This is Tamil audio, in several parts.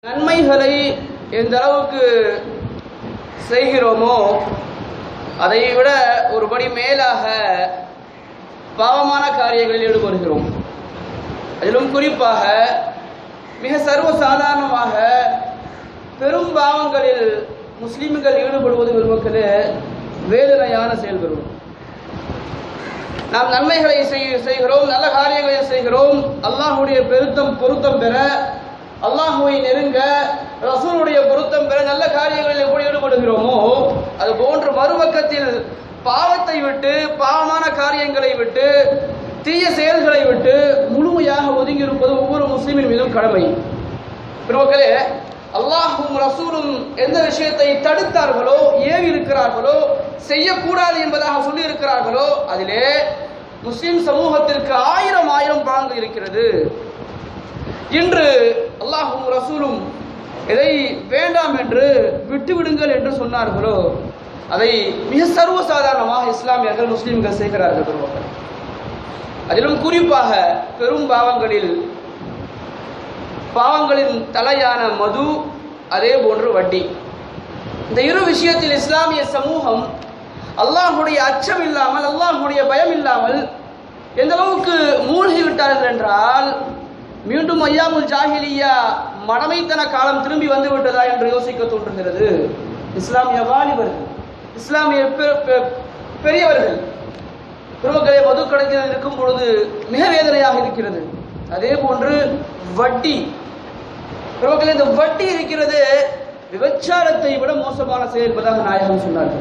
நன்மைகளை எந்த அளவுக்கு செய்கிறோமோ அதை விட ஒருபடி மேலாக பாவமான காரியங்களில் ஈடுபடுகிறோம் அதிலும் குறிப்பாக மிக சர்வ சாதாரணமாக பெரும் பாவங்களில் முஸ்லிம்கள் ஈடுபடுவது பெருமக்களே வேதனையான செயல்பெறும் நாம் நன்மைகளை செய்- செய்கிறோம் நல்ல காரியங்களை செய்கிறோம் அல்லாஹ்வுடைய பெருத்தம் பொருத்தம் பெற அல்லாஹுவை நெருங்க ரசூலுடைய பொருத்தம் பெற நல்ல காரியங்களில் எப்படி ஈடுபடுகிறோமோ அது போன்று மறுபக்கத்தில் பாவத்தை விட்டு பாவமான காரியங்களை விட்டு தீய செயல்களை விட்டு முழுமையாக ஒதுங்கி இருப்பது ஒவ்வொரு முஸ்லிமின் மீதும் கடமை பெருமக்களே அல்லாஹும் ரசூலும் எந்த விஷயத்தை தடுத்தார்களோ ஏவி இருக்கிறார்களோ செய்யக்கூடாது என்பதாக சொல்லி இருக்கிறார்களோ அதிலே முஸ்லிம் சமூகத்திற்கு ஆயிரம் ஆயிரம் பாங்கு இருக்கிறது இன்று அல்லாஹும் ரசூலும் எதை வேண்டாம் என்று விட்டுவிடுங்கள் என்று சொன்னார்களோ அதை மிக சர்வசாதாரணமாக இஸ்லாமியர்கள் முஸ்லிம்கள் செய்கிறார்கள் பெருமக்கள் அதிலும் குறிப்பாக பெரும் பாவங்களில் பாவங்களின் தலையான மது அதே போன்று வட்டி இந்த இரு விஷயத்தில் இஸ்லாமிய சமூகம் அல்லாஹுடைய அச்சம் இல்லாமல் அல்லாஹுடைய பயம் இல்லாமல் எந்த அளவுக்கு மூழ்கி விட்டார்கள் என்றால் மீண்டும் ஐயாமுல் ஜாஹிலியா மடமைத்தன காலம் திரும்பி வந்து விட்டதா என்று யோசிக்க தோன்றுகிறது இஸ்லாமிய வாலிபர்கள் இஸ்லாமிய பெ- பெ- பெரியவர்கள் பெருமக்களே மதுக்கடையில் இருக்கும் பொழுது மிக வேதனையாக இருக்கிறது அதே போன்று வட்டி பெருமக்களே இந்த வட்டி இருக்கிறது விபச்சாரத்தை விட மோசமான செயல் என்பதாக நாயகம் சொன்னார்கள்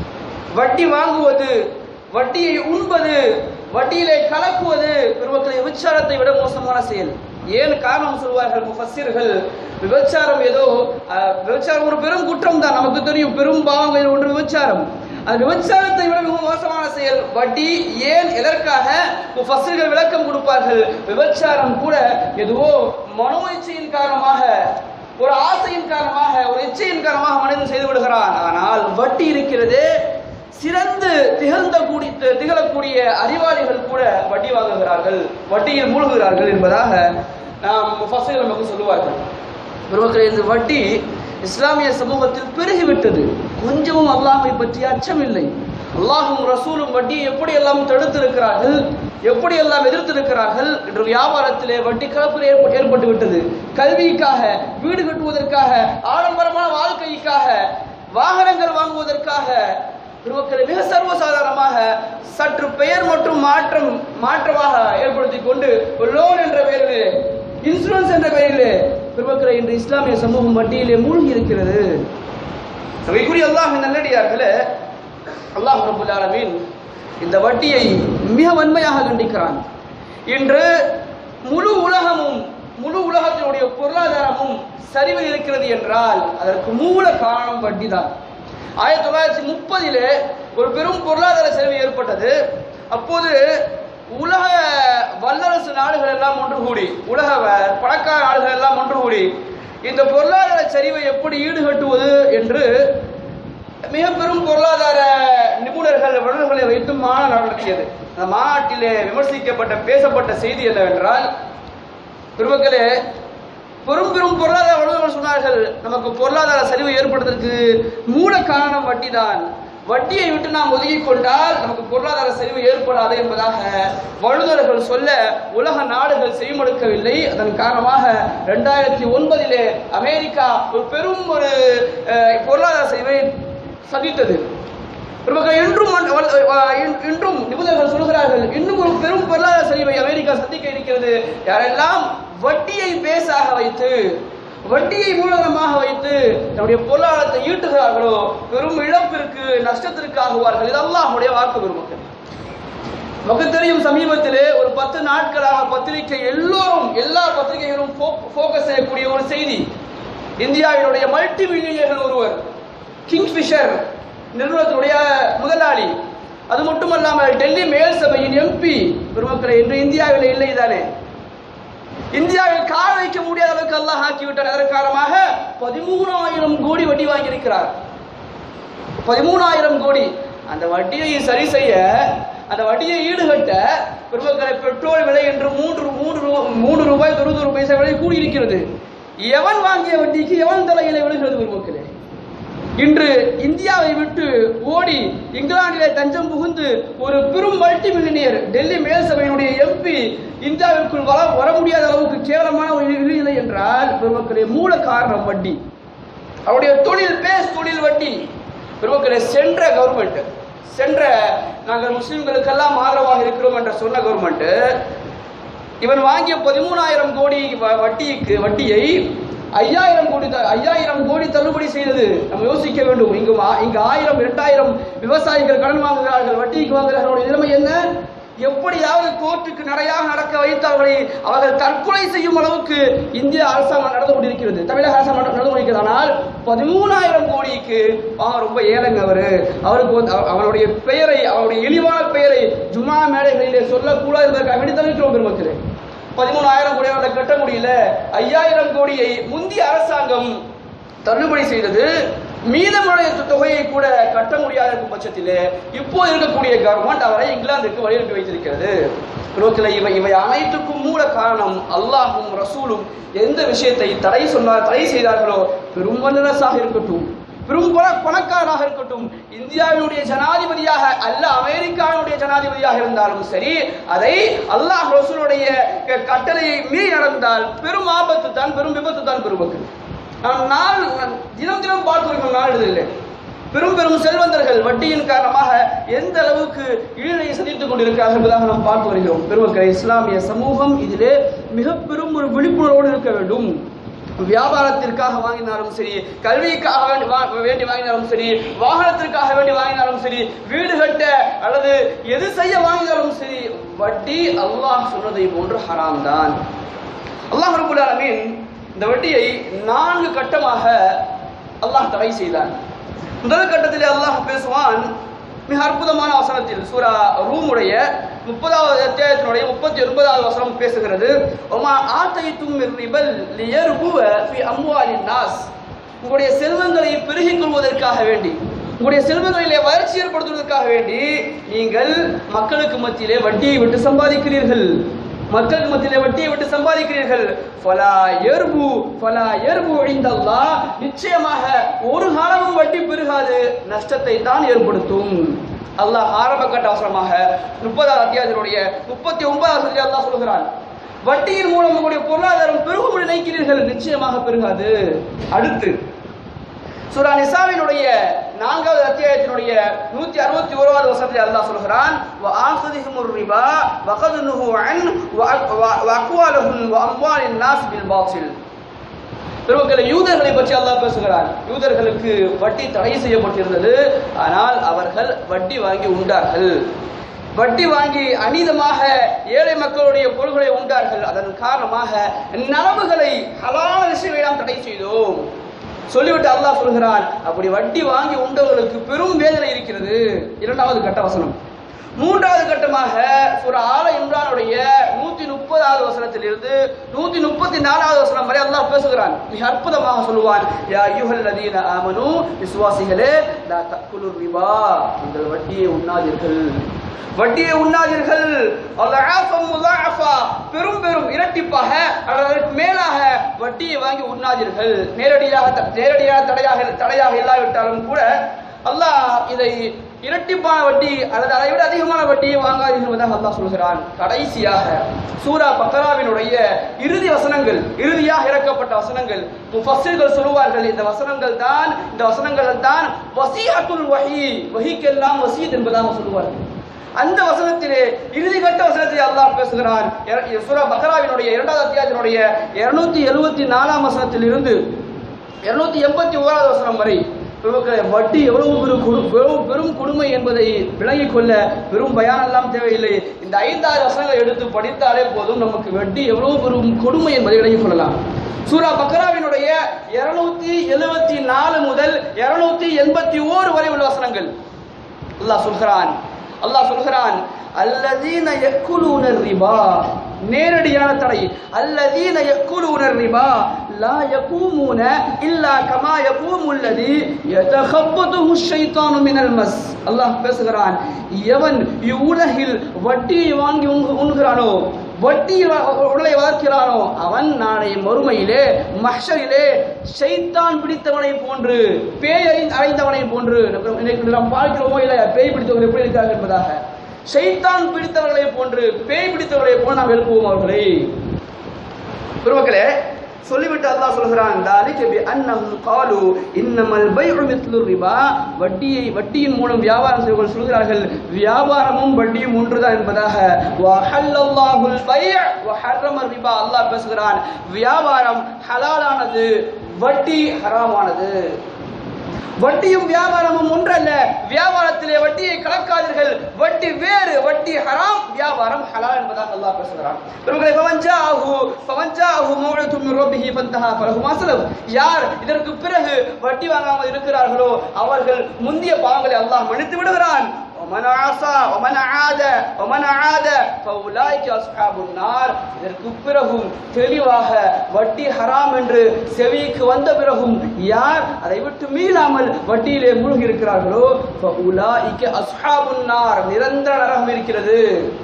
வட்டி வாங்குவது வட்டியை உண்பது வட்டியிலே கலக்குவது பெருமக்களை விபச்சாரத்தை விட மோசமான செயல் ஏன் காரணம் சொல்வார்கள் முஃபஸ்ஸிர்கள் விபச்சாரம் ஏதோ அஹ், விபச்சாரம் ஒரு பெரும் குற்றம் தான் நமக்கு தெரியும் பெரும் பாவங்களில் ஒன்று விபச்சாரம் அந்த விபச்சாரத்தை விட மிக மோசமான செயல் வட்டி ஏன் எதற்காக முஃபஸ்ஸிர்கள் விளக்கம் கொடுப்பார்கள் விபச்சாரம் கூட எதுவோ மனோ இச்சையின் காரணமாக ஒரு ஆசையின் காரணமாக ஒரு இச்சையின் காரணமாக மனிதன் செய்து விடுகிறான் ஆனால் வட்டி இருக்கிறதே சிறந்து திகழ்ந்த கூடி திகழக்கூடிய அறிவாளிகள் கூட வட்டி வாங்குகிறார்கள் வட்டியில் மூழ்குகிறார்கள் என்பதாக நாம் முஃபஸ்ஸிர்கள் நமக்கு சொல்லுவார்கள் பெருமக்களே இந்த வட்டி இஸ்லாமிய சமூகத்தில் பெருகிவிட்டது கொஞ்சமும் அல்லாஹை பற்றிய அச்சம் இல்லை அல்லாஹும் ரசூலும் வட்டியை எப்படியெல்லாம் தடுத்திருக்கிறார்கள் எப்படியெல்லாம் எதிர்த்திருக்கிறார்கள் என்று வியாபாரத்திலே வட்டி கலப்பு ஏற்ப- ஏற்பட்டு விட்டது கல்விக்காக வீடு கட்டுவதற்காக ஆடம்பரமான வாழ்க்கைக்காக வாகனங்கள் வாங்குவதற்காக பெருமக்களை மிக சர்வசாதாரணமாக சற்று பெயர் மற்றும் மாற்றம் மாற்றமாக ஏற்படுத்தி கொண்டு ஒரு லோன் என்ற பெயரிலே இன்சூரன்ஸ் என்ற பெயரிலே பெருமக்களை இன்று இஸ்லாமிய சமூகம் வட்டியிலே மூழ்கி இருக்கிறது சபைக்குரிய அல்லாஹ் நல்லடியார்களே அல்லாஹ் ரபுல் ஆலமீன் இந்த வட்டியை மிக வன்மையாக கண்டிக்கிறான் இன்று முழு உலகமும் முழு உலகத்தினுடைய பொருளாதாரமும் சரிவில் இருக்கிறது என்றால் அதற்கு மூல காரணம் வட்டி தான் ஆயிரத்தி தொள்ளாயிரத்தி முப்பதிலே ஒரு பெரும் பொருளாதார சரிவு ஏற்பட்டது அப்போது உலக வல்லரசு நாடுகள் எல்லாம் ஒன்று கூடி உலக வ- பணக்கார நாடுகள் எல்லாம் ஒன்று கூடி இந்த பொருளாதார சரிவை எப்படி ஈடுகட்டுவது என்று மிக பெரும் பொருளாதார நிபுணர்கள் வல்லுநர்களை வைத்து மாநாடு நடத்தியது அந்த மாநாட்டிலே விமர்சிக்கப்பட்ட பேசப்பட்ட செய்தி என்னவென்றால் பெருமக்களே பெரும் பெரும் பொருளாதார வல்லுநர்கள் சொன்னார்கள் நமக்கு பொருளாதார சரிவு ஏற்படுவதற்கு மூல காரணம் வட்டி தான் வட்டியை விட்டு நாம் ஒதுக்கிக் கொண்டால் நமக்கு பொருளாதார சரிவு ஏற்படாது என்பதாக வல்லுநர்கள் சொல்ல உலக நாடுகள் செய்மடுக்கவில்லை அதன் காரணமாக ரெண்டாயிரத்தி ஒன்பதிலே அமெரிக்கா ஒரு பெரும் ஒரு அஹ், பொருளாதார சரிவை சந்தித்தது பெருமக்கள் இன்றும் மன்- வல்- அஹ் இன்- இன்றும் நிபுணர்கள் சொல்கிறார்கள் இன்னும் ஒரு பெரும் பொருளாதார சரிவை அமெரிக்கா சந்திக்க இருக்கிறது யாரெல்லாம் வட்டியை பேஸாக வைத்து வட்டியை மூலதனமாக வைத்து தன்னுடைய பொருளாதாரத்தை ஈட்டுகிறார்களோ பெரும் இழப்பிற்கு நஷ்டத்திற்கு ஆகுவார்கள் இதெல்லாம் நம்முடைய வாக்கு பெருமக்கள் நமக்கு தெரியும் சமீபத்திலே ஒரு பத்து நாட்களாக பத்திரிகை எல்லோரும் எல்லா பத்திரிகைகளும் ஃபோக்கஸ் செய்யக்கூடிய ஒரு செய்தி இந்தியாவினுடைய மல்டி மில்லியனர்கள் ஒருவர் கிங்ஃபிஷர் நிறுவனத்தினுடைய முதலாளி அது மட்டுமல்லாமல் டெல்லி மேல் சபையின் எம்பி பெருமக்களை இன்று இந்தியாவில் இல்லை தானே இந்தியாவில் கால் வைக்க முடியாத அளவுக்கு அல்லாஹ் ஆக்கிவிட்டார் அதன் காரணமாக பதிமூணாயிரம் கோடி வட்டி வாங்கியிருக்கிறார் பதிமூணாயிரம் கோடி அந்த வட்டியை சரி செய்ய அந்த வட்டியை ஈடுகட்ட பெருமக்களை பெட்ரோல் விலை என்று மூன்று மூன்று ரூ- மூன்று ரூபாய் தொண்ணூறு பைசா விலை கூடியிருக்கிறது எவன் வாங்கிய வட்டிக்கு எவன் தலையிலே விழுகிறது பெருமக்களே இன்று இந்தியாவை விட்டு ஓடி இங்கிலாந்திலே தஞ்சம் புகுந்து ஒரு பெரும் மல்டி மில்லினியர் டெல்லி மேல் சபையினுடைய எம்பி இந்தியாவிற்குள் வர வர முடியாத அளவுக்கு கேவலமான ஒரு நிலை என்றால் பெருமக்களே மூல காரணம் வட்டி அவருடைய தொழில் பேஸ் தொழில் வட்டி பெருமக்களே சென்ற கவர்மெண்ட் சென்ற நாங்கள் முஸ்லிம்களுக்கெல்லாம் ஆதரவாக இருக்கிறோம் என்று சொன்ன கவர்மெண்ட் இவன் வாங்கிய பதிமூணாயிரம் கோடி வ- வட்டிக்கு வட்டியை ஐயாயிரம் கோடி த- ஐயாயிரம் கோடி தள்ளுபடி செய்தது நம்ம யோசிக்க வேண்டும் இங்கு ஆ- இங்கு ஆயிரம் இரண்டாயிரம் விவசாயிகள் கடன் வாங்குகிறார்கள் வட்டிக்கு வாங்குகிறார்கள் அவருடைய நிலைமை என்ன எப்படியாவது கோர்ட்டுக்கு நடையாக நடக்க வைத்து அவர்களை அவர்கள் தற்கொலை செய்யும் அளவுக்கு இந்திய அரசாங்கம் நடந்து கொண்டிருக்கிறது தமிழக அரசாங்கம் நட- நடந்து கொண்டிருக்கிறது ஆனால் பதிமூணாயிரம் கோடிக்கு அவன் ரொம்ப ஏழைங்க அவரு அவருக்கு வந்து அவ- அவனுடைய பெயரை அவனுடைய இழிவான பெயரை ஜுமா மேடைகளிலே சொல்லக்கூடாது என்பதற்காக வேண்டி தவிர்க்கிறோம் பெருமக்களே பதிமூணாயிரம் கோடி அவர்களை கட்ட முடியல ஐயாயிரம் கோடியை முந்தைய அரசாங்கம் தள்ளுபடி செய்தது மீதமுடைய தொகையை கூட கட்ட முடியாத இருக்கும் பட்சத்தில் இப்போ இருக்கக்கூடிய கவர்மெண்ட் அவரை இங்கிலாந்துக்கு வழி அனுப்பி வைத்திருக்கிறது ரோக்கில் இவை இவை அனைத்துக்கும் மூல காரணம் அல்லாஹும் ரசூலும் எந்த விஷயத்தை தடை சொன்னார் தடை செய்தார்களோ பெரும் வல்லரசாக இருக்கட்டும் பெரும் பண பணக்காரராக இருக்கட்டும் இந்தியாவினுடைய ஜனாதிபதியாக அல்ல அமெரிக்காவினுடைய ஜனாதிபதியாக இருந்தாலும் சரி அதை அல்லாஹ் ரசூலுடைய க- கட்டளையை மீறி நடந்தால் பெரும் ஆபத்து தான் பெரும் விபத்து தான் பெருமக்கு நாம் நாள் தினம் தினம் பார்த்து வருகிறோம் நாளிதழில் பெரும் பெரும் செல்வந்தர்கள் வட்டியின் காரணமாக எந்த அளவுக்கு ஈழை சந்தித்துக் கொண்டிருக்கிறார்கள் என்பதாக நாம் பார்த்து வருகிறோம் பெருமக்கள் இஸ்லாமிய சமூகம் இதிலே மிக பெரும் ஒரு விழிப்புணர்வோடு இருக்க வேண்டும் வியாபாரத்திற்காக வாங்கினாலும் சரி கல்விக்காக வேண்டி வா- வேண்டி வாங்கினாலும் சரி வாகனத்திற்காக வேண்டி வாங்கினாலும் சரி வீடு கட்ட அல்லது எது செய்ய வாங்கினாலும் சரி வட்டி அல்லாஹ் சொன்னதை போன்று ஹராம் தான் அல்லாஹ் ரபுல் ஆலமீன் இந்த வட்டியை நான்கு கட்டமாக அல்லாஹ் தடை செய்தான் முதல் கட்டத்திலே அல்லாஹ் பேசுவான் மிக அற்புதமான வசனத்தில் சூரா ரூமுடைய முப்பதாவது அத்தியாயத்தினுடைய முப்பத்தி ஒன்பதாவது வசனம் பேசுகிறது ஒமா ஆத்தைத்தும் ரிபல் லியர்புவ ஃபி அம்வாலின் நாஸ் உங்களுடைய செல்வங்களை பெருகிக் கொள்வதற்காக வேண்டி உங்களுடைய செல்வங்களிலே வளர்ச்சி ஏற்படுத்துவதற்காக வேண்டி நீங்கள் மக்களுக்கு மத்தியிலே வட்டியை விட்டு சம்பாதிக்கிறீர்கள் மக்களுக்கு மத்தியிலே வட்டியை விட்டு சம்பாதிக்கிறீர்கள் ஃபலா எர்பு ஃபலா எர்பு இந்தல்லாஹ் நிச்சயமாக ஒரு காலமும் வட்டி பெருகாது நஷ்டத்தை தான் ஏற்படுத்தும் அல்லாஹ் ஆரம்ப கட்ட அவசரமாக முப்பதாவது அத்தியாயத்தினுடைய முப்பத்தி ஒன்பதாவது அல்லாஹ் சொல்கிறான் வட்டியின் மூலம் உங்களுடைய பொருளாதாரம் பெருகும் நினைக்கிறீர்கள் நிச்சயமாக பெருகாது அடுத்து சூரா நிசாவினுடைய நான்காவது அத்தியாயத்தினுடைய நூத்தி அறுபத்தி ஓராவது வசனத்தில் அல்லாஹ் சொல்கிறான் وآخذهم الربا وقد نهوا عنه وأقوالهم وأموال الناس بالباطل பெருமக்களை யூதர்களை பற்றி அல்லாஹ் பேசுகிறார் யூதர்களுக்கு வட்டி தடை செய்யப்பட்டிருந்தது ஆனால் அவர்கள் வட்டி வாங்கி உண்டார்கள் வட்டி வாங்கி அநீதமாக ஏழை மக்களுடைய பொருள்களை உண்டார்கள் அதன் காரணமாக நனவுகளை ஹலான விஷயங்களை நாம் தடை செய்தோம் சொல்லிவிட்டு அல்லாஹ் சொல்கிறான் அப்படி வட்டி வாங்கி உண்டவர்களுக்கு பெரும் வேதனை இருக்கிறது இரண்டாவது கட்ட வசனம் மூன்றாவது கட்டமாக ஒரு ஆல இம்ரானுடைய நூத்தி முப்பதாவது வசனத்திலிருந்து நூத்தி முப்பத்தி நாலாவது வசனம் வரை அல்லாஹ் பேசுகிறான் மிக அற்புதமாக சொல்லுவான் யா யுஹல் லதீன ஆமனு விசுவாசிகளே லா தக்குலு ரிபா நீங்கள் வட்டியை உண்ணாதீர்கள் வட்டியை உண்ணாதீர்கள் அல்லாஹம் முலாஃபா பெரும் பெரும் இரட்டிப்பாக அல்லது அதற்கு மேலாக வட்டியை வாங்கி உண்ணாதீர்கள் நேரடியாக த- நேரடியாக தடையாக தடையாக இல்லாவிட்டாலும் கூட அல்லாஹ் இதை இரட்டிப்பான வட்டி அல்லது அதை விட அதிகமான வட்டியை வாங்காதீர்கள் என்பதாக அல்லாஹ் சொல்கிறான் கடைசியாக சூரா பக்கராவினுடைய இறுதி வசனங்கள் இறுதியாக இறக்கப்பட்ட வசனங்கள் முஃபஸ்ஸிர்கள் சொல்லுவார்கள் இந்த வசனங்கள் தான் இந்த வசனங்கள் தான் வசீஹத்துல் வஹி வஹிக்கெல்லாம் வசீத் என்பதாக சொல்லுவார்கள் அந்த வசனத்திலே இறுதி கட்ட வசனத்தில் அல்லாஹ் பேசுகிறான் இர- சூரா பக்ராவினுடைய இரண்டாவது அத்தியாயத்தினுடைய இருநூத்தி எழுபத்தி நாலாம் வசனத்தில் இருந்து இருநூத்தி எண்பத்தி ஓராவது வசனம் வரை பெருமக்களே, வட்டி எவ்வளவு பெரும் கொடு- எவ்வளவு பெரும் கொடுமை என்பதை விளங்கிக் கொள்ள பெரும் பயானெல்லாம் தேவையில்லை இந்த ஐந்தாறு வசனங்களை எடுத்து படித்தாலே போதும் நமக்கு வட்டி எவ்வளவு பெரும் கொடுமை என்பதை விளங்கிக் கொள்ளலாம் சூரா பக்ராவினுடைய இருநூத்தி எழுபத்தி நாலு முதல் இருநூத்தி எண்பத்தி ஓரு வரை உள்ள வசனங்கள் அல்லாஹ் சொல்கிறான் அல்லாஹ் சொல்கிறான் அல்லதீன யக்குலூன ரிபா நேரடியான தடை அல்லதீன யக்குலூன ரிபா லா யகூமூன இல்லா கமா யகூமுல் லதி யதகப்பதுஹு ஷைத்தானு மினல் மஸ் அல்லாஹ் பேசுகிறான் எவன் இவ்வுலகில் வட்டியை வாங்கி உண்கு- உண்கிறானோ வட்டியில் வ- உடலை வளர்க்கிறானோ அவன் நாளை மறுமையிலே மஹ்ஷரிலே ஷைத்தான் பிடித்தவனை போன்று பேய் அறி- அறைந்தவனை போன்று நம்ம இன்னைக்கு நாம் பார்க்கிறோமோ இல்லையா பேய் பிடித்தவர்கள் எப்படி இருக்கிறார்கள் என்பதாக ஷைத்தான் பிடித்தவர்களை போன்று பேய் பிடித்தவர்களை போன்று நாம் எழுப்புவோம் அவர்களை பெருமக்களே சொல்லிவிட்டு அல்லாஹ் சொல்கிறான் ذلك بأنهم قالوا إنما البيع مثل الربا வட்டியை வட்டியின் மூலம் வியாபாரம் செய்வர்கள் சொல்கிறார்கள் வியாபாரமும் வட்டியும் ஒன்றுதான் என்பதாக وحل الله البيع وحرم الربا அல்லாஹ் பேசுகிறான் வியாபாரம் ஹலாலானது வட்டி ஹராமானது வட்டியும் வியாபாரமும் ஒன்றல்ல வியாபாரத்திலே வட்டியை கலக்காதீர்கள் வட்டி வேறு வட்டி ஹராம் வியாபாரம் ஹலால் என்பதாக அல்லாஹ் பேசுகிறான் பெருமக்களே ஃபமன்ஜாஹு ஃபமன்ஜாஹு மௌலத்து மின் ரப்பிஹி ஃபந்தஹா ஃபலஹு மா ஸலஃப் யார் இதற்கு பிறகு வட்டி வாங்காமல் இருக்கிறார்களோ அவர்கள் முந்திய பாவங்களை அல்லாஹ் மன்னித்து விடுகிறான் ومن عصى ومن عاد ومن عاد فاولئك اصحاب النار இதற்கு பிறகும் தெளிவாக வட்டி ஹராம் என்று செவிக்கு வந்த பிறகும் யார் அதை விட்டு மீளாமல் வட்டியிலே மூழ்கி இருக்கிறார்களோ فاولئك اصحاب النار நிரந்தர நரகம் இருக்கிறது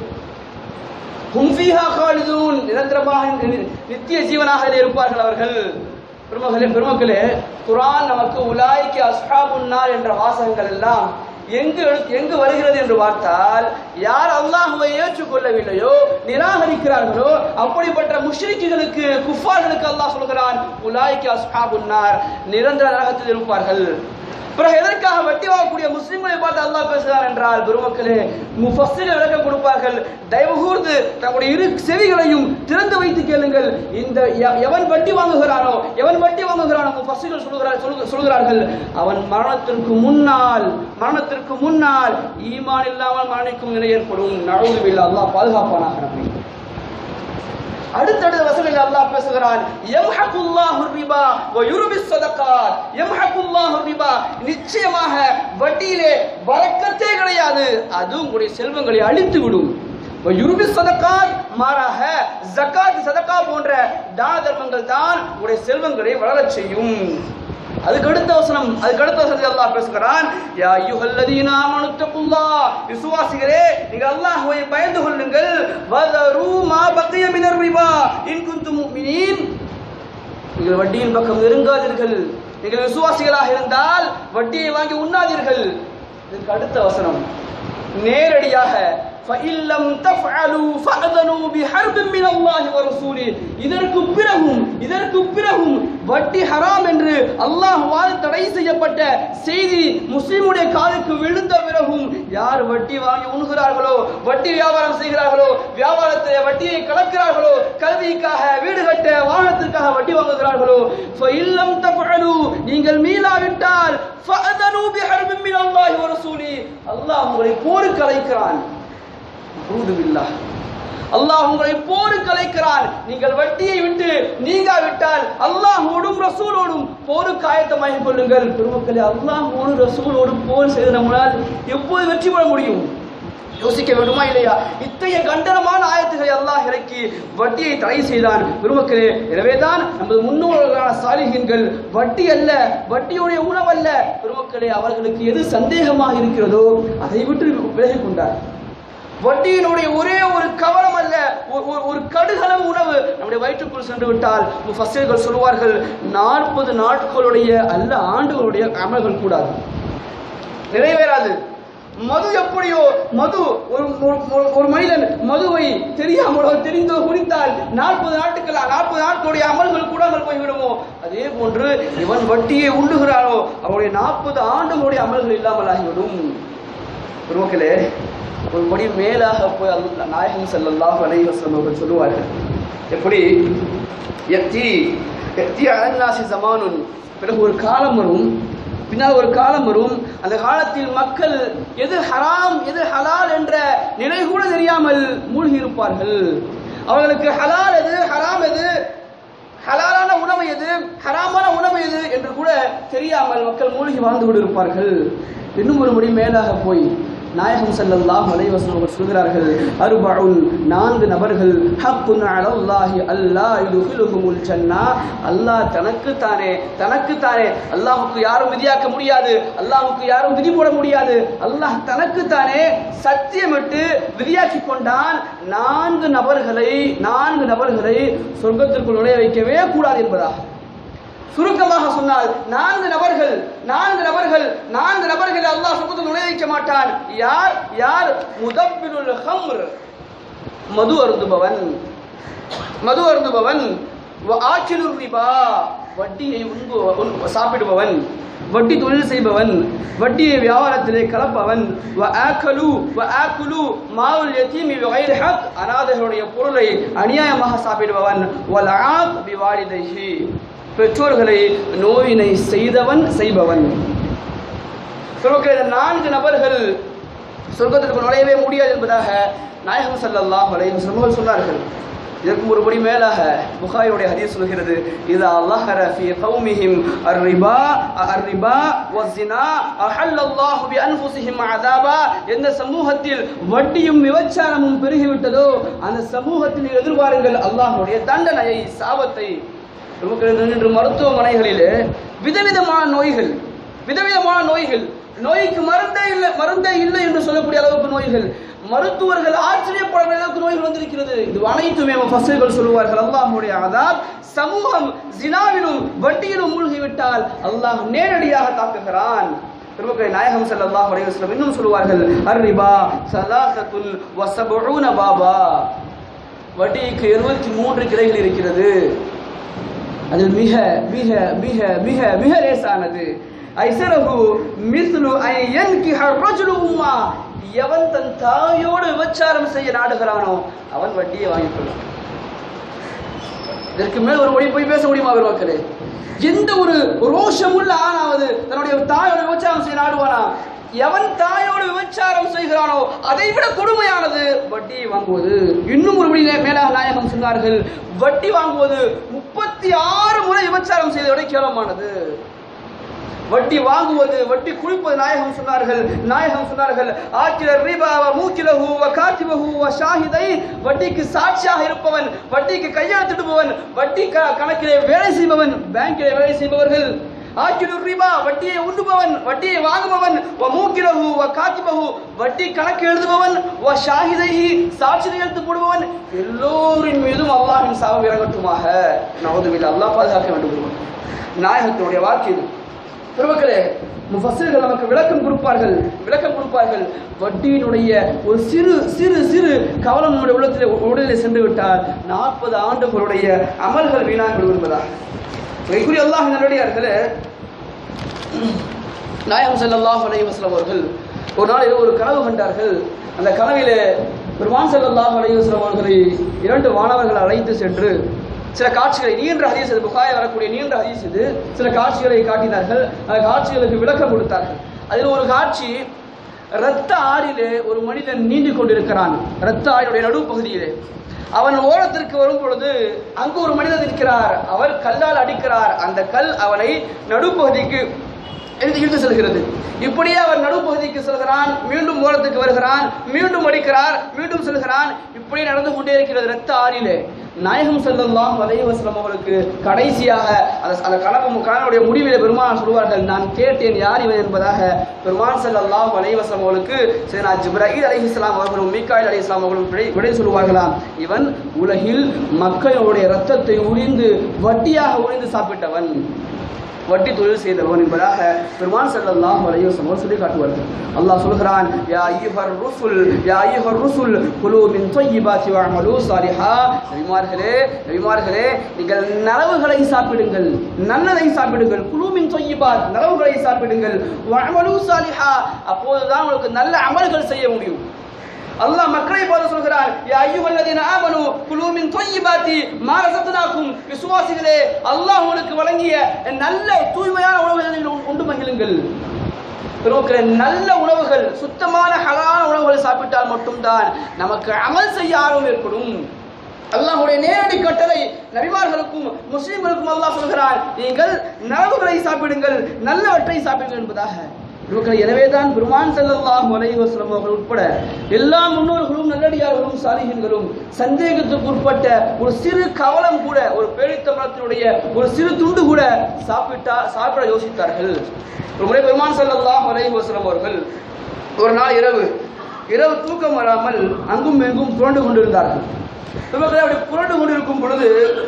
ஹும் ஃபீஹா காலிதூன் நிரந்தரமாக நி- நித்திய ஜீவனாக இதில் இருப்பார்கள் அவர்கள் பெருமகளே பெருமக்களே குர்ஆன் நமக்கு உலாய்க்கு அஸ்ஹாபுன்னார் என்ற வாசகங்கள் எல்லாம் எங்கு எழு- எங்கு வருகிறது என்று பார்த்தால் யார் அல்லாஹுவை ஏற்றுக்கொள்ளவில்லையோ நிராகரிக்கிறார்களோ அப்படிப்பட்ட முஷ்ரிக்குகளுக்கு குஃபார்களுக்கு அல்லாஹ் சொல்கிறான் உலாய்க்கு அஸ்ஹாபுன்னார் நிரந்தர நரகத்தில் இருப்பார்கள் பிறகு எதற்காக வட்டி வாங்கக்கூடிய முஸ்லிம்களை பார்த்து அல்லாஹ் பேசுகிறார் என்றால் பெருமக்களே முஃபஸ்ஸிர் விளக்கம் கொடுப்பார்கள் தயவு கூர்ந்து தங்களுடைய இரு செவிகளையும் திறந்து வைத்து கேளுங்கள் இந்த எ- எவன் வட்டி வாங்குகிறானோ எவன் வட்டி வாங்குகிறானோ முஃபஸ்ஸிர்கள் சொல்கிறார் சொல்லு- சொல்கிறார்கள் அவன் மரணத்திற்கு முன்னால் மரணத்திற்கு முன்னால் ஈமான் இல்லாமல் மரணிக்கும் நிலை ஏற்படும் நழுவில் அல்லாஹ் பாதுகாப்பானாக நம்மை அடுத்தடுத்த வசனங்கள் அல்லாஹ் பேசுகிறான் யம்ஹகுல்லாஹு ரிபா வ யுர்பிஸ் ஸதகாத் யம்ஹகுல்லாஹு ரிபா நிச்சயமாக வட்டியிலே வரக்கத்தே கிடையாது அது உங்களுடைய செல்வங்களை அழித்து விடும் வ யுர்பிஸ் ஸதகாத் மாறாக ஜகாத் சதகா போன்ற தான தர்மங்கள் தான் உங்களுடைய செல்வங்களை வளரச் செய்யும் அதுக்கு அடுத்த வசனம் அதுக்கு அடுத்த வசனத்தில் அல்லாஹ் பேசுகிறான் யா அய்யுஹல்லதீன ஆமனு தக்குல்லாஹ் விசுவாசிகளே நீங்கள் அல்லாஹ்வை பயந்து கொள்ளுங்கள் வதரு மா பக்கிய மினர் ரிபா இன் குன்தும் முஃமினீன் நீங்கள் வட்டியின் பக்கம் நெருங்காதீர்கள் நீங்கள் விசுவாசிகளாக இருந்தால் வட்டியை வாங்கி உண்ணாதீர்கள் இதுக்கு அடுத்த வசனம் நேரடியாக فَإِلَّمْ تَفْعَلُوا فَأْذَنُوا بِحَرْبٍ مِّنَ اللَّهِ وَرَسُولِهِ இதற்கு பிறகும் இதற்கு பிறகும் வட்டி ஹராம் என்று அல்லாஹ்வால் தடை செய்யப்பட்ட செய்தி முஸ்லிமுடைய காதுக்கு விழுந்த பிறகும் யார் வட்டி வாங்கி உண்கிறார்களோ வட்டி வியாபாரம் செய்கிறார்களோ வியாபாரத்தை வட்டியை கலக்கிறார்களோ கல்விக்காக வீடு கட்ட வாகனத்திற்காக வட்டி வாங்குகிறார்களோ فَإِلَّمْ تَفْعَلُوا நீங்கள் மீளாவிட்டால் فَأْذَنُوا بِحَرْبٍ مِّنَ اللَّهِ وَرَسُولِهِ அல்லாஹ் உங்களை போருக்கு அழைக்கிறான் அஊது பில்லாஹ். அல்லாஹ் உங்களை போருக்கு அழைக்கிறான் நீங்கள் வட்டியை விட்டு நீங்காவிட்டால் அல்லாஹோடும் ரசூலோடும் போருக்கு ஆயத்தமாகிக் கொள்ளுங்கள் பெருமக்களே அல்லாஹோடு ரசூலோடும் போர் செய்து நம்மளால் எப்போது வெற்றி பெற முடியும் யோசிக்க வேண்டுமா இல்லையா இத்தகைய கண்டனமான ஆயத்துகளை அல்லாஹ் இறக்கி வட்டியை தடை செய்தான் பெருமக்களே எனவேதான் நமது முன்னோர்களான சாலிகின்கள் வட்டி அல்ல வட்டியுடைய உணவல்ல பெருமக்களே அவர்களுக்கு எது சந்தேகமாக இருக்கிறதோ அதை விட்டு விலகிக் கொண்டார் வட்டியினுடைய ஒரே ஒரு கவனம் அல்ல ஒரு- ஒரு- ஒரு கடுகளம் உணவு நம்முடைய வயிற்றுக்குள் சென்று விட்டால் முஃபஸ்ஸிர்கள் சொல்வார்கள் நாற்பது நாட்களுடைய அல்ல ஆண்டுகளுடைய அமல்கள் கூடாது நிறைவேறாது மது எப்படியோ மது ஒரு ஒரு- ஒரு- ஒரு மனிதன் மதுவை தெரியாமலோ தெரிந்தோ குடித்தால் நாற்பது நாட்டுகள் நாற்பது நாட்களுடைய அமல்கள் கூடாமல் போய்விடுமோ அதே போன்று இவன் வட்டியை உண்டுகிறானோ அவனுடைய நாற்பது ஆண்டுகளுடைய அமல்கள் இல்லாமல் ஆகிவிடும் பெருமக்களே ஒரு படி மேலாக போய் அல்ல நாயகம் ஸல்லல்லாஹு அலைஹி வஸல்லம் அவர்கள் சொல்லுவார்கள் எப்படி யத்தி யத்தி அலன்னாசி ஜமானுன் பிறகு ஒரு காலம் வரும் பின்னால் ஒரு காலம் வரும் அந்த காலத்தில் மக்கள் எது ஹராம் எது ஹலால் என்ற நிலை கூட தெரியாமல் மூழ்கி இருப்பார்கள் அவர்களுக்கு ஹலால் எது ஹராம் எது ஹலாலான உணவு எது ஹராமான உணவு எது என்று கூட தெரியாமல் மக்கள் மூழ்கி வாழ்ந்து கொண்டிருப்பார்கள் இன்னும் ஒரு முடி மேலாக போய் நாயகம் ஸல்லல்லாஹு அலைஹி வஸல்லம் அவர்கள் சொல்கிறார்கள் அர்பஉன் நான்கு நபர்கள் ஹக்குன் அலல்லாஹி அல்லா யுதுகிலுஹுமுல் ஜன்னா அல்லாஹ் தனக்கு தானே தனக்கு தானே அல்லாஹ்வுக்கு யாரும் விதியாக்க முடியாது அல்லாஹ்வுக்கு யாரும் விதி போட முடியாது அல்லாஹ் தனக்கு தானே சத்தியமிட்டு விதியாக்கி கொண்டான் நான்கு நபர்களை நான்கு நபர்களை சொர்க்கத்திற்குள் நுழைய வைக்கவே கூடாது என்பதாக சுருக்கமாக சொன்னால் நான்கு நபர்கள் நான்கு நபர்கள் நான்கு நபர்கள் அல்லாஹ் சொர்க்கத்தில் நுழைய வைக்க மாட்டான் யார் யார் முதப்பினுல் ஹம்ர் மது அருந்துபவன் மது அருந்துபவன் வ- ஆக்கிலுர் ரிபா வட்டியை உண்பு உண்- சாப்பிடுபவன் வட்டி தொழில் செய்பவன் வட்டியை வியாபாரத்திலே கலப்பவன் வ ஆக்கலு வ ஆக்குலு மாவுல் யதீமி பிகைரி ஹக் அனாதைகளுடைய பொருளை அநியாயமாக சாப்பிடுபவன் வல் ஆக் பிவாலிதைஹி பெற்றோர்களை நோயினை செய்தவன் செய்பவன் சொல்லுகிற இந்த நான்கு நபர்கள் சொர்க்கத்திற்கு நுழையவே முடியாது என்பதாக நாயகம் ஸல்லல்லாஹு அலைஹி வஸல்லம் சொன்னார்கள் இதற்கு ஒருபடி மேலாக புகாரியுடைய ஹதீஸ் சொல்கிறது இது அல்லாஹர ஃபீ கௌமிஹிம் அர்ரிபா அர்ரிபா வஸ்ஸினா அஹல்லல்லாஹு பி அன்ஃபுஸிஹிம் அஸாபா எந்த சமூகத்தில் வட்டியும் விபச்சாரமும் பெருகிவிட்டதோ அந்த சமூகத்தில் எதிர்பாருங்கள் அல்லாஹ்வுடைய தண்டனையை சாபத்தை நமக்கு இன்று மருத்துவமனைகளிலே விதவிதமான நோய்கள் விதவிதமான நோய்கள் நோய்க்கு மருந்தே இல்லை மருந்தே இல்லை என்று சொல்லக்கூடிய அளவுக்கு நோய்கள் மருத்துவர்கள் ஆச்சரியப்படுற அளவுக்கு நோய்கள் வந்திருக்கிறது இது அனைத்துமே பசங்கள் சொல்லுவார்கள் அல்லாஹ்வுடைய ஆதார் சமூகம் ஜினாவிலும் வட்டியிலும் மூழ்கிவிட்டால் அல்லாஹ் நேரடியாக தாக்குகிறான் பெருமக்களை நாயகம் ஸல்லல்லாஹு அலைஹி வஸல்லம் இன்னும் சொல்லுவார்கள் அர்ரிபா சலாசத்துன் வஸபூன பாபா வட்டிக்கு எழுபத்தி மூன்று கிளைகள் இருக்கிறது அதில் மிக மிக மிக மிக மிக லேசானது ஐசரஹு மிஸ்லு ஐயன் ரஜுலு உம்மா எவன் தன் தாயோடு விபச்சாரம் செய்ய நாடுகிறானோ அவன் வட்டியை வாங்கிக் கொள்ளும் இதற்கு மேல் ஒரு மொழி போய் பேச முடியுமா பெருமக்களே எந்த ஒரு ரோஷமுள்ள ஆணாவது தன்னுடைய தாயோடு விபச்சாரம் செய்ய நாடுவானா எவன் தாயோடு விபச்சாரம் செய்கிறானோ அதை விட கொடுமையானது வட்டி வாங்குவது இன்னும் ஒரு வழி மேலாக நாயகம் சொன்னார்கள் வட்டி வாங்குவது முப்பத்தி ஆறு முறை விபச்சாரம் செய்ததை விட கேவலமானது வட்டி வாங்குவது வட்டி குளிப்பது நாயகம் சொன்னார்கள் நாயகம் சொன்னார்கள் ஆக்கில ரீபாவ மூக்கிலஹு வ காத்திபஹு வ ஷாஹிதை வட்டிக்கு சாட்சியாக இருப்பவன் வட்டிக்கு கையெழுத்திடுபவன் வட்டி க- கணக்கிலே வேலை செய்பவன் பேங்கிலே வேலை செய்பவர்கள் ஆக்கிலு ரிபா வட்டியை உண்ணுபவன் வட்டியை வாங்குபவன் வ மூக்கிலஹு வ காத்திபஹு வட்டி கணக்கு எழுதுபவன் வ ஷாஹிதைஹி சாட்சி கையெழுத்து போடுபவன் எல்லோரின் மீதும் அல்லாஹ்வின் சாபம் இறங்கட்டுமாக நவதுவில் அல்லாஹ் பாதுகாக்க வேண்டும் நாயகத்தினுடைய வாக்கு இது பெருமக்களே முஃபஸ்ஸிர்கள் நமக்கு விளக்கம் கொடுப்பார்கள் விளக்கம் கொடுப்பார்கள் வட்டியினுடைய ஒரு சிறு சிறு சிறு கவலம் நம்முடைய உள்ளத்தில் உடலில் சென்று விட்டால் நாற்பது ஆண்டுகளுடைய அமல்கள் வீணாக விடுவதா வைகுறி அல்லாஹ் நல்லடியார்களே நாயகம் ஸல்லல்லாஹு அலைஹி வஸல்லம் அவர்கள் ஒரு நாள் ஒரு கனவு கண்டார்கள் அந்த கனவிலே பெருமான் ஸல்லல்லாஹு அலைஹி வஸல்லம் அவர்களை இரண்டு மாணவர்கள் அழைத்து சென்று சில காட்சிகளை நீண்ட ஹதீஸ் இது புகாய வரக்கூடிய நீண்ட ஹதீஸ் இது சில காட்சிகளை காட்டினார்கள் அந்த காட்சிகளுக்கு விளக்கம் கொடுத்தார்கள் அதில் ஒரு காட்சி இரத்த ஆறிலே ஒரு மனிதன் நீந்தி கொண்டிருக்கிறான் இரத்த ஆறினுடைய நடுப்பகுதியிலே அவன் ஓரத்திற்கு வரும் பொழுது அங்கு ஒரு மனிதன் இருக்கிறார் அவர் கல்லால் அடிக்கிறார் அந்த கல் அவனை நடுப்பகுதிக்கு இழுத்து இழுத்து செல்கிறது இப்படியே அவர் நடுப்பகுதிக்கு செல்கிறான் மீண்டும் ஓரத்துக்கு வருகிறான் மீண்டும் அடிக்கிறார் மீண்டும் செல்கிறான் இப்படியே நடந்து கொண்டே இருக்கிறது இரத்த ஆறிலே நாயகம் ஸல்லல்லாஹு அலைஹி வஸல்லம் அவர்களுக்கு கடைசியாக அந்த அந்த கனவு கனவுடைய முடிவிலே பெருமான் சொல்வார்கள் நான் கேட்டேன் யார் இவன் என்பதாக பெருமான் ஸல்லல்லாஹு அலைஹி வஸல்லம் அவர்களுக்கு சையனா ஜிப்ராயில் அலைஹிஸ்ஸலாம் அவர்களும் மீகாயில் அலைஹிஸ்ஸலாம் அவர்களும் விடை விடை சொல்வார்களாம் இவன் உலகில் மக்களுடைய ரத்தத்தை உரிந்து வட்டியாக உரிந்து சாப்பிட்டவன் வட்டி தொழில் செய்தவன் என்பதாக பெருமான் ஸல்லல்லாஹு அலைஹி வஸல்லம் சொல்லி காட்டுவார்கள் அல்லாஹ் சொல்கிறான் யா அய்யுஹர் ருசுல் யா அய்யுஹர் ருசுல் குலு மின் தய்யிபாத்தி வஅமலு சாலிஹா நபிமார்களே நபிமார்களே நீங்கள் நலவுகளை சாப்பிடுங்கள் நல்லதை சாப்பிடுங்கள் குலு மின் தய்யிபாத் நலவுகளை சாப்பிடுங்கள் வஅமலு சாலிஹா அப்போதுதான் உங்களுக்கு நல்ல அமல்கள் செய்ய முடியும் அல்லாஹ் மக்களை பார்த்து சொல்கிறார் யா அய்யுஹல்லதீன ஆமனு குலு மின் தொய்யிபாத்தி மா ரஸக்னாக்கும் விசுவாசிகளே அல்லாஹ் உங்களுக்கு வழங்கிய நல்ல தூய்மையான உணவுகளை நீங்கள் உண்டு- உண்டு மகிழுங்கள் பெருமக்களே, நல்ல உணவுகள் சுத்தமான ஹலான உணவுகளை சாப்பிட்டால் மட்டும்தான் நமக்கு அமல் செய்ய ஆர்வம் ஏற்படும் அல்லாஹ்வுடைய நேரடி கட்டளை நபிமார்களுக்கும் முஸ்லிம்களுக்கும் அல்லாஹ் சொல்கிறார் நீங்கள் நலவுகளை சாப்பிடுங்கள் நல்லவற்றை சாப்பிடுங்கள் என்பதாக இவர்கள் எனவே தான் பெருமான் ஸல்லல்லாஹு அலைஹி வஸல்லம் அவர்கள் உட்பட எல்லா முன்னோர்களும் நல்லடியார்களும் சாலிஹின்களும் சந்தேகத்துக்கு உட்பட்ட ஒரு சிறு கவலம் கூட ஒரு பேரித்தம்பளத்தினுடைய ஒரு சிறு துண்டு கூட சாப்பிட்டா சாப்பிட யோசித்தார்கள் ஒரு முறை பெருமான் ஸல்லல்லாஹு அலைஹி வஸல்லம் அவர்கள் ஒரு நாள் இரவு இரவு தூக்கம் வராமல் அங்கும் எங்கும் புரண்டு கொண்டிருந்தார்கள் இவர்கள் அப்படி புரண்டு கொண்டிருக்கும் பொழுது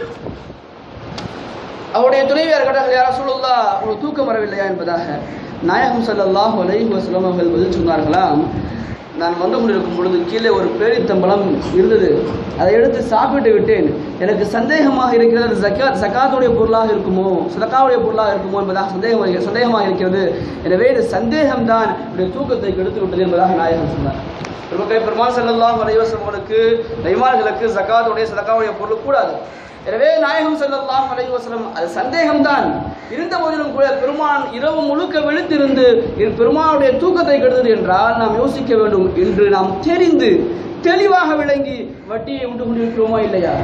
அவருடைய துணைவியார் கேட்டார்கள் யாரா சொல்லுல்லா உங்களுக்கு தூக்கம் வரவில்லையா என்பதாக நாயகம் ஸல்லல்லாஹு அலைஹி வஸல்லம் அவர்கள் பதில் சொன்னார்களாம் நான் வந்து கொண்டிருக்கும் பொழுது கீழே ஒரு பேரித்தம்பழம் இருந்தது அதை எடுத்து சாப்பிட்டு விட்டேன் எனக்கு சந்தேகமாக இருக்கிறது அது ஜக்காத் சக்காத்துடைய பொருளாக இருக்குமோ சதக்காவுடைய பொருளாக இருக்குமோ என்பதாக சந்தேகம் சந்தேகமாக இருக்கிறது எனவே இது சந்தேகம்தான் என்னுடைய தூக்கத்தை கெடுத்து விட்டது என்பதாக நாயகம் சொன்னார் பெருமக்களை பெருமாள் ஸல்லல்லாஹு அலைஹி வஸல்லம் அவர்களுக்கு நைமார்களுக்கு ஜக்காத்துடைய சதக்காவுடைய பொருள் கூடாது எனவே நாயகம் ஸல்லல்லாஹு அலைஹி வஸல்லம் அது சந்தேகம்தான் இருந்த போதிலும் கூட பெருமான் இரவு முழுக்க விழித்திருந்து என் பெருமானுடைய தூக்கத்தை கெடுத்தது என்றால் நாம் யோசிக்க வேண்டும் என்று நாம் தெரிந்து தெளிவாக விளங்கி வட்டியை விட்டு கொண்டிருக்கிறோமா இல்லையா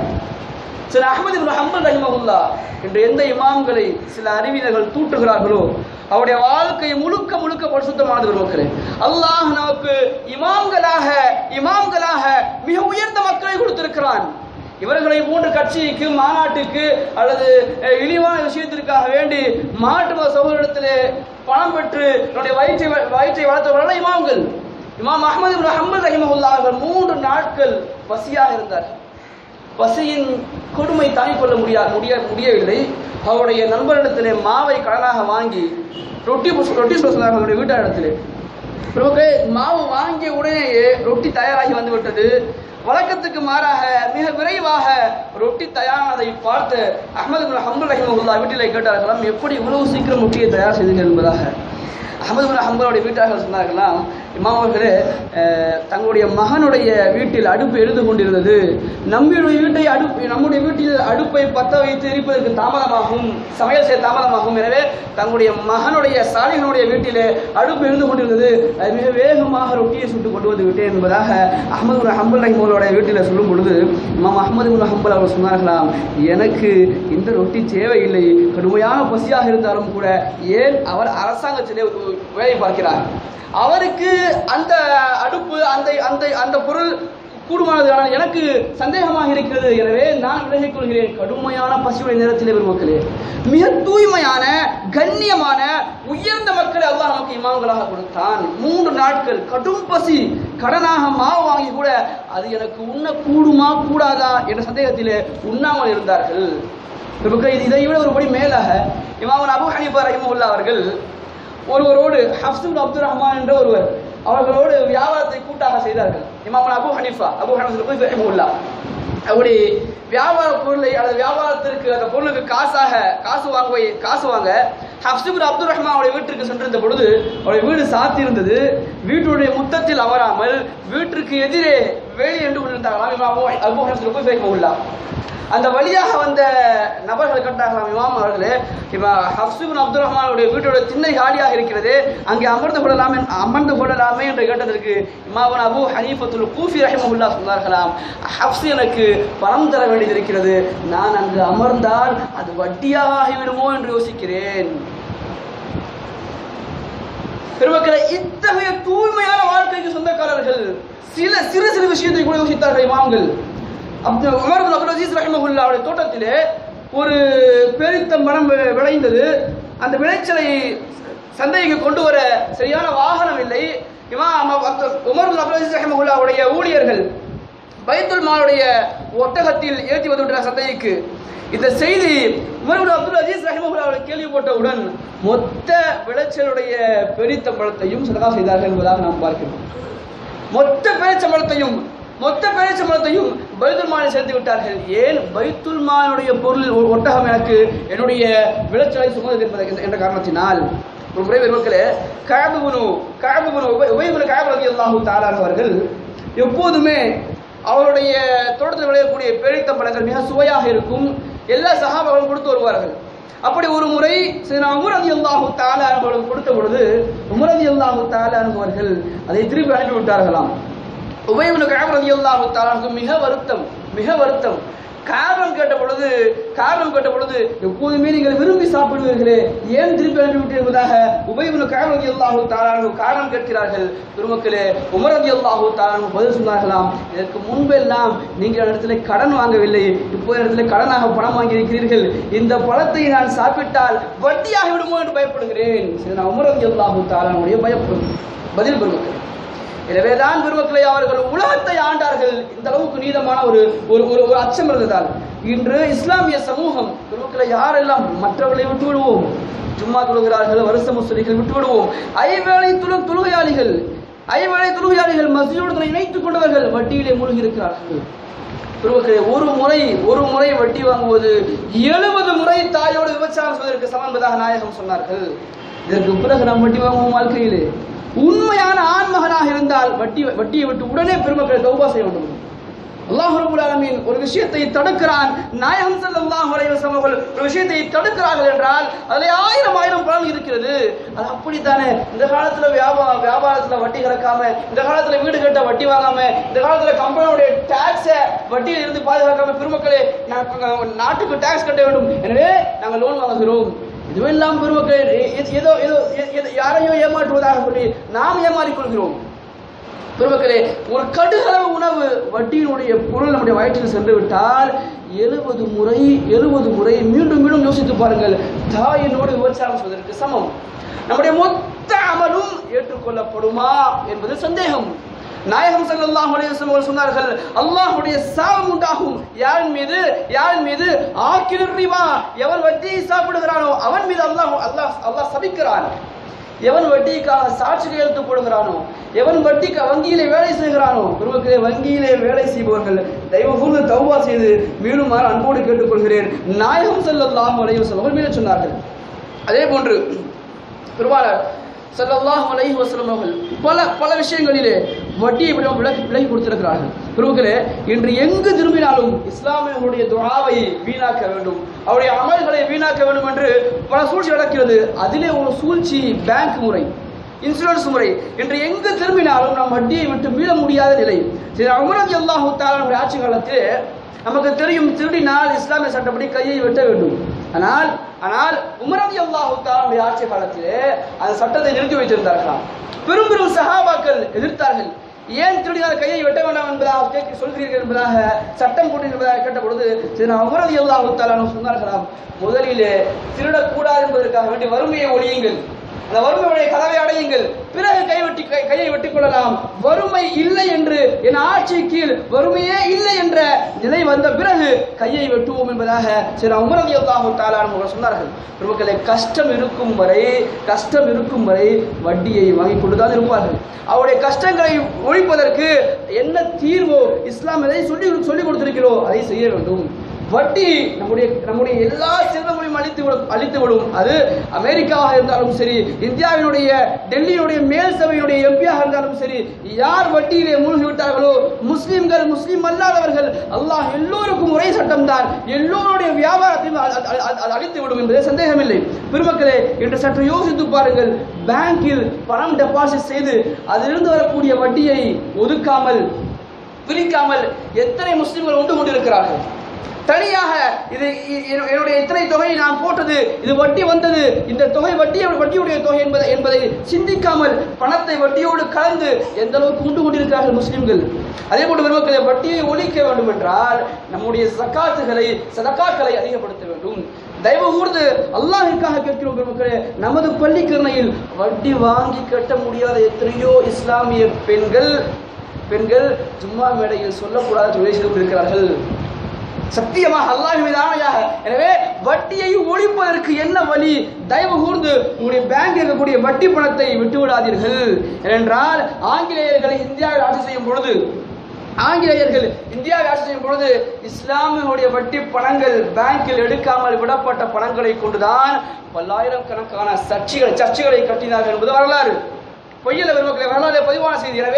சில அகமது இப்னு ஹம்பல் ரஹிமஹுல்லா என்று எந்த இமாம்களை சில அறிவினர்கள் தூட்டுகிறார்களோ அவருடைய வாழ்க்கை முழுக்க முழுக்க பரிசுத்தமானது மக்களே அல்லாஹ் நமக்கு இமாம்களாக இமாம்களாக மிக உயர்ந்த மக்களை கொடுத்திருக்கிறான் இவர்களை போன்ற கட்சிக்கு மாநாட்டுக்கு அல்லது அஹ், இழிவான விஷயத்திற்காக வேண்டி மாட்டு மத சகோதரத்திலே பணம் பெற்று தன்னுடைய வயிற்றை வ- வயிற்றை வளர்த்தவர்கள் இமாம்கள் இமாம் அஹ்மது இப்னு ஹம்பல் ரஹிமஹுல்லா அவர்கள் மூன்று நாட்கள் பசியாக இருந்தார் பசியின் கொடுமை தாங்கிக் கொள்ள முடியா முடிய முடியவில்லை அவருடைய நண்பரிடத்திலே மாவை கடனாக வாங்கி ரொட்டி புஸ்- ரொட்டி சுட சொன்னார்கள் அவருடைய வீட்டாரிடத்திலே பிறகு மாவு வாங்கிய உடனேயே ரொட்டி தயாராகி வந்து விட்டது வழக்கத்துக்கு மாறாக மிக விரைவாக ரொட்டி தயாரானதை பார்த்து அஹமது பின் ஹம்பல் ரஹிமஹுல்லா வீட்டிலே கேட்டார்களாம் எப்படி இவ்வளவு சீக்கிரம் ரொட்டியை தயார் செய்தீர்கள் என்பதாக அஹமது பின் ஹம்பலுடைய வீட்டார்கள் சொன்னார்களாம் இமாம் அவர்களே அஹ், தங்களுடைய மகனுடைய வீட்டில் அடுப்பு எழுந்து கொண்டிருந்தது நம்முடைய வீட்டை அடுப்பு நம்முடைய வீட்டில் அடுப்பை பத்த வைத்து எரிப்பதற்கு தாமதமாகும் சமையல் செய்ய தாமதமாகும் எனவே தங்களுடைய மகனுடைய சாலிகனுடைய வீட்டிலே அடுப்பு எழுந்து கொண்டிருந்தது அது மிக வேகமாக ரொட்டியை சுட்டு கொண்டு வந்து விட்டேன் என்பதாக அஹமது பின் ஹம்பல் ரஹிமலுடைய வீட்டில் சொல்லும் பொழுது இமாம் அஹமது பின் ஹம்பல் அவர் சொன்னார்களாம் எனக்கு இந்த ரொட்டி தேவையில்லை கடுமையான பசியாக இருந்தாலும் கூட ஏன் அவர் அரசாங்கத்திலே ஒரு வேலை பார்க்கிறார் அவருக்கு அந்த அடுப்பு அந்த அந்த அந்த பொருள் கூடுமானது ஆனால் எனக்கு சந்தேகமாக இருக்கிறது எனவே நான் விலகிக் கொள்கிறேன் கடுமையான பசியுடைய நேரத்திலே பெருமக்களே மிக தூய்மையான கண்ணியமான உயர்ந்த மக்களை அல்லாஹ் நமக்கு இமாம்களாக கொடுத்தான் மூன்று நாட்கள் கடும் பசி கடனாக மாவு வாங்கி கூட அது எனக்கு உண்ண கூடுமா கூடாதா என்ற சந்தேகத்திலே உண்ணாமல் இருந்தார்கள் பெருமக்களே, இது இதை விட ஒருபடி மேலாக இமாமன் அபு ஹனீஃபா ரஹிமஹுல்லா அவர்கள் ஒருவரோடு ஹப்சுல் அப்துல் ரஹ்மான் என்ற ஒருவர் அவர்களோடு வியாபாரத்தை கூட்டாக செய்தார்கள் இமாமன் அபு ஹனீஃபா அபு ஹனீஃபா ரஹிமஹுல்லா அப்படி வியாபார பொருளை அல்லது வியாபாரத்திற்கு அந்த பொருளுக்கு காசாக காசு வாங்க காசு வாங்க ஹப்சுபுர் அப்துல் ரஹ்மான் அவருடைய வீட்டிற்கு சென்றிருந்த பொழுது அவருடைய வீடு சாத்தியிருந்தது வீட்டுடைய முத்தத்தில் அமராமல் வீட்டிற்கு எதிரே வேலி என்று கொண்டிருந்தார்களாம் இமாம் அபு- அபு ஹனீஃபா ரஹிமஹுல்லா அந்த வழியாக வந்த நபர்கள் கண்டாகலாம் இமாம் அவர்களே இப்போ ஹப்சுபின் அப்துல் ரஹ்மானுடைய வீட்டோட திண்ணை காலியாக இருக்கிறது அங்கே அமர்ந்து கொள்ளலாமே அமர்ந்து கொள்ளலாமே என்று கேட்டதற்கு இமாமன் அபு ஹனீஃபத்துல் கூஃபி ரஹிமஹுல்லா சொன்னார்களாம் ஹப்ஸ் எனக்கு பணம் தர வேண்டியது இருக்கிறது நான் அங்கு அமர்ந்தால் அது வட்டியாக ஆகிவிடுமோ என்று யோசிக்கிறேன் பெருமக்களை இத்தகைய தூய்மையான வாழ்க்கைக்கு சொந்தக்காரர்கள் சில சிறு சிறு விஷயத்தை கூட யோசித்தார்கள் இமாம்கள் Abdul Umar bin Abdul Aziz ரஹிமஹுல்லா அவருடைய தோட்டத்திலே ஒரு பெரித்தம்பழம் வி- விளைந்தது அந்த விளைச்சலை சந்தைக்கு கொண்டு வர சரியான வாகனம் இல்லை இமாம் Abdul Umar bin Abdul Aziz ரஹிமஹுல்லா அவருடைய ஊழியர்கள் பைத்துல் மாலுடைய ஒட்டகத்தில் ஏற்றி வந்துவிட்டார் சந்தைக்கு இந்த செய்தி உமர் பின் அப்துல் அஜீஸ் ரஹிமஹுல்லா அவர்கள் கேள்விப்பட்டவுடன் மொத்த விளைச்சலுடைய பெரித்தம்பழத்தையும் சதகா செய்தார்கள் என்பதாக நாம் பார்க்கிறோம் மொத்த பேரிச்சம்பழத்தையும் மொத்த பேரிச்சம்பழத்தையும் பைத்துல் மாலில் சேர்த்து விட்டார்கள் ஏன் பைத்துல் மாலுடைய பொருள் ஒ- ஒட்டகம் எனக்கு என்னுடைய விளைச்சலை சுமந்தது என்பதை என்ற காரணத்தினால் ஒரு முறை பெருமக்களே காபுபுனு காபுபுனு உபயபுனு காபு அல்லாஹூ தாலான் அவர்கள் எப்போதுமே அவருடைய தோட்டத்தில் விளையக்கூடிய பேரித்தம்பழங்கள் மிக சுவையாக இருக்கும் எல்லா சகாபாக்களும் கொடுத்து வருவார்கள் அப்படி ஒரு முறை சில உமரதி அல்லாஹு தாலானுகளுக்கு கொடுத்த பொழுது உமரதி அல்லாஹு தாலானுவர்கள் அதை திருப்பி அனுப்பி விட்டார்களாம் உபயவனு கழகம் அல்லாஹு தாலானுக்கு மிக வருத்தம் மிக வருத்தம் காரணம் கேட்ட பொழுது காரணம் கேட்ட பொழுது எப்போதுமே நீங்கள் விரும்பி சாப்பிடுவீர்களே ஏன் திருப்பி அனுப்பிவிட்டு என்பதாக உபயவனு காரணம் அல்லாஹு தாரானு காரணம் கேட்கிறார்கள் பெருமக்களே உமரதி அல்லாஹு தாரானு பதில் சொன்னார்களாம் இதற்கு முன்பெல்லாம் நீங்கள் இடத்துல கடன் வாங்கவில்லை இப்போ இடத்துல கடனாக பணம் வாங்கியிருக்கிறீர்கள் இந்த பழத்தை நான் சாப்பிட்டால் வட்டியாகி விடுமோ என்று பயப்படுகிறேன் சரி நான் உமரதி அல்லாஹு தாரானுடைய பயப்படும் பதில் பெருமக்களே எனவேதான் பெருமக்களை அவர்கள் உலகத்தை ஆண்டார்கள் இந்த அளவுக்கு நீதமான ஒரு ஒரு ஒரு ஒரு அச்சம் இருந்ததால் இன்று இஸ்லாமிய சமூகம் பெருமக்களை யாரெல்லாம் மற்றவர்களை விட்டு விடுவோம் ஜும்மா தொழுகிறார்கள் வருஷ முஸ்லிம்கள் விட்டு விடுவோம் ஐவேளை துளு தொழுகையாளிகள் ஐவேளை தொழுகையாளிகள் மசிதோடு இணைத்துக் கொண்டவர்கள் வட்டியிலே மூழ்கி இருக்கிறார்கள் பெருமக்களே ஒரு முறை ஒரு முறை வட்டி வாங்குவது எழுபது முறை தாயோடு விபச்சாரம் செய்வதற்கு சமம் என்பதாக நாயகம் சொன்னார்கள் இதற்கு பிறகு நாம் வட்டி வாங்குவோம் வாழ்க்கையிலே உண்மையான ஆண்மகனாக இருந்தால் வட்டி வட்டியை விட்டு உடனே பெருமக்களை தௌபா செய்ய வேண்டும் அல்லாஹ் ரபுல் ஆலமீன் ஒரு விஷயத்தை தடுக்கிறான் நாயகம் ஸல்லல்லாஹு அலைஹி வஸல்லம் அவர்கள் ஒரு விஷயத்தை தடுக்கிறார்கள் என்றால் அதில் ஆயிரம் ஆயிரம் பலன் இருக்கிறது அது அப்படித்தானே இந்த காலத்துல வியாபார வியாபாரத்துல வட்டி கறக்காம இந்த காலத்துல வீடு கட்ட வட்டி வாங்காம இந்த காலத்துல கம்பெனியுடைய டாக்ஸை வட்டியில் இருந்து பாதுகாக்காம பெருமக்களே நாங்கள் நாட்டுக்கு டாக்ஸ் கட்ட வேண்டும் எனவே நாங்கள் லோன் வாங்குகிறோம் இதுவெல்லாம் பெருமக்களே எ- ஏதோ ஏதோ எ- எ- யாரையோ ஏமாற்றுவதாக சொல்லி நாம் ஏமாறிக் கொள்கிறோம் பெருமக்களே ஒரு கடுகளவு உணவு வட்டியினுடைய பொருள் நம்முடைய வயிற்றில் சென்று விட்டால் எழுபது முறை எழுபது முறை மீண்டும் மீண்டும் யோசித்து பாருங்கள் தாயினோடு விபச்சாரம் செய்வதற்கு சமம் நம்முடைய மொத்த அமலும் ஏற்றுக்கொள்ளப்படுமா என்பது சந்தேகம் நாயகம் ஸல்லல்லாஹு அலைஹி வஸல்லம் அவர்கள் சொன்னார்கள் அல்லாஹ்வுடைய சாபம் உண்டாகும் யாரின் மீது யாரின் மீது ஆக்கில் ரிபா எவன் வட்டியை சாப்பிடுகிறானோ அவன் மீது அல்லாஹ் அல்லாஹ் அல்லாஹ் சபிக்கிறான் எவன் வட்டிக்காக சாட்சி கையெழுத்து போடுகிறானோ எவன் வட்டிக்கு வங்கியிலே வேலை செய்கிறானோ பெருமக்களே வங்கியிலே வேலை செய்பவர்கள் தயவு கூர்ந்து தௌபா செய்து மீளுமாறு அன்போடு கேட்டுக்கொள்கிறேன் நாயகம் ஸல்லல்லாஹு அலைஹி வஸல்லம் அவர்கள் மீது சொன்னார்கள் அதே போன்று பெருமானார் ஸல்லல்லாஹு அலைஹி வஸல்லம் அவர்கள் பல பல விஷயங்களிலே வட்டியை விட விலகி விலகி கொடுத்திருக்கிறார்கள் பெருமக்களே இன்று எங்கு திரும்பினாலும் இஸ்லாமியர்களுடைய துஆவை வீணாக்க வேண்டும் அவருடைய அமல்களை வீணாக்க வேண்டும் என்று பல சூழ்ச்சி நடக்கிறது அதிலே ஒரு சூழ்ச்சி பேங்க் முறை இன்சூரன்ஸ் முறை இன்று எங்கு திரும்பினாலும் நாம் வட்டியை விட்டு மீள முடியாத நிலை சரி அமரதி அல்லாஹு தாலாவுடைய ஆட்சி காலத்தில் நமக்கு தெரியும் திருடினால் இஸ்லாமிய சட்டப்படி கையை வெட்ட வேண்டும் ஆனால் ஆனால் உமரதி அல்லாஹு தாலாவுடைய ஆட்சி காலத்திலே அந்த சட்டத்தை நிறுத்தி வைத்திருந்தார்களாம் பெரும் பெரும் சஹாபாக்கள் எதிர்த்தார்கள் ஏன் திருடினால் கையை வெட்ட வேண்டாம் என்பதாக கேட்க சொல்கிறீர்கள் என்பதாக சட்டம் போட்டு என்பதாக கேட்ட பொழுது சரி உமரதி அல்லாஹு தாலான்னு சொன்னார்களாம் முதலிலே திருடக்கூடாது என்பதற்காக வேண்டி வறுமையை ஒழியுங்கள் அந்த வறுமையுடைய கதவை அடையுங்கள் பிறகு கைவெட்டி கை- கையை வெட்டிக் கொள்ளலாம் வறுமை இல்லை என்று என் ஆட்சி கீழ் வறுமையே இல்லை என்ற நிலை வந்த பிறகு கையை வெட்டுவோம் என்பதாக சில உமரதியல்லாஹு தாலான் அவர்கள் சொன்னார்கள் பெருமக்களே கஷ்டம் இருக்கும் வரை கஷ்டம் இருக்கும் வரை வட்டியை வாங்கி கொண்டுதான் இருப்பார்கள் அவருடைய கஷ்டங்களை ஒழிப்பதற்கு என்ன தீர்வோ இஸ்லாம் எதை சொல்லி சொல்லிக் கொடுத்திருக்கிறோ அதை செய்ய வேண்டும் வட்டி நம்முடைய நம்முடைய எல்லா செல்வங்களையும் அழித்து விடும் அழித்து விடும் அது அமெரிக்காவாக இருந்தாலும் சரி இந்தியாவினுடைய டெல்லியினுடைய மேல் சபையினுடைய எம்பியாக இருந்தாலும் சரி யார் வட்டியிலே மூழ்கி விட்டார்களோ முஸ்லிம்கள் முஸ்லிம் அல்லாதவர்கள் அல்லாஹ் எல்லோருக்கும் ஒரே சட்டம் தான் எல்லோருடைய வியாபாரத்தையும் அ- அ- அ- அ- அழித்து விடும் என்பதே சந்தேகமில்லை பெருமக்களே இன்று சற்று யோசித்து பாருங்கள் பேங்கில் பணம் டெபாசிட் செய்து அதிலிருந்து வரக்கூடிய வட்டியை ஒதுக்காமல் பிரிக்காமல் எத்தனை முஸ்லிம்கள் உண்டு கொண்டிருக்கிறார்கள் தனியாக இது இ- என்னு- என்னுடைய இத்தனை தொகையை நான் போட்டது இது வட்டி வந்தது இந்த தொகை வட்டி வட்டியுடைய தொகை என்பதை என்பதை சிந்திக்காமல் பணத்தை வட்டியோடு கலந்து எந்த அளவுக்கு உண்டு கொண்டிருக்கிறார்கள் முஸ்லிம்கள் அதே போன்று பெருமக்களை வட்டியை ஒழிக்க வேண்டும் என்றால் நம்முடைய சக்காத்துகளை சதக்காக்களை அதிகப்படுத்த வேண்டும் தயவு கூர்ந்து அல்லாஹிற்காக கேட்கிறோம் பெருமக்களே நமது பள்ளிக்கரணையில் வட்டி வாங்கி கட்ட முடியாத எத்தனையோ இஸ்லாமிய பெண்கள் பெண்கள் ஜும்மா மேடையில் சொல்லக்கூடாத தொழில் செய்து கொண்டிருக்கிறார்கள் சத்தியமாக அல்லாஹ் மீது ஆணையாக எனவே வட்டியை ஒழிப்பதற்கு என்ன வழி தயவு கூர்ந்து உங்களுடைய பேங்க் இருக்கக்கூடிய வட்டி பணத்தை விட்டு விடாதீர்கள் ஏனென்றால் ஆங்கிலேயர்களை இந்தியாவில் ஆட்சி செய்யும் பொழுது ஆங்கிலேயர்கள் இந்தியாவை ஆட்சி செய்யும் பொழுது இஸ்லாமியனுடைய வட்டி பணங்கள் பேங்கில் எடுக்காமல் விடப்பட்ட பணங்களை கொண்டுதான் பல்லாயிரக்கணக்கான சர்ச்சைகள் சர்ச்சைகளை கட்டினார்கள் என்பது வரலாறு பொய்யில பெருமக்களை வரலாறு பதிவான செய்தி எனவே